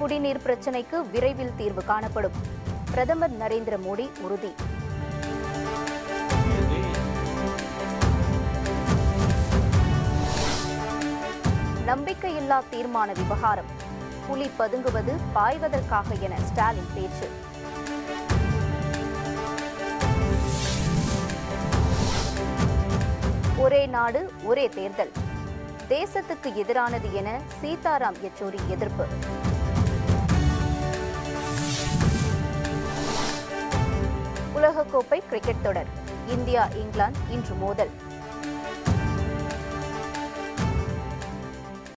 குடிநீர் பிரச்சினைக்கு விரைவில் தீர்வு காணப்படும் பிரதமர் நரேந்திர மோடி உறுதி நம்பிக்கையில்லா தீர்மான விவகாரம் புலி பதுங்குவது பாய்வதற்காக என ஸ்டாலின் பேச்சு ஒரே நாடு ஒரே தேர்தல் தேசத்துக்கு எதிரானது என சீதாராம் யெச்சூரி எதிர்ப்பு உலகக்கோப்பை கிரிக்கெட் தொடர் இந்தியா இங்கிலாந்து இன்று மோதல்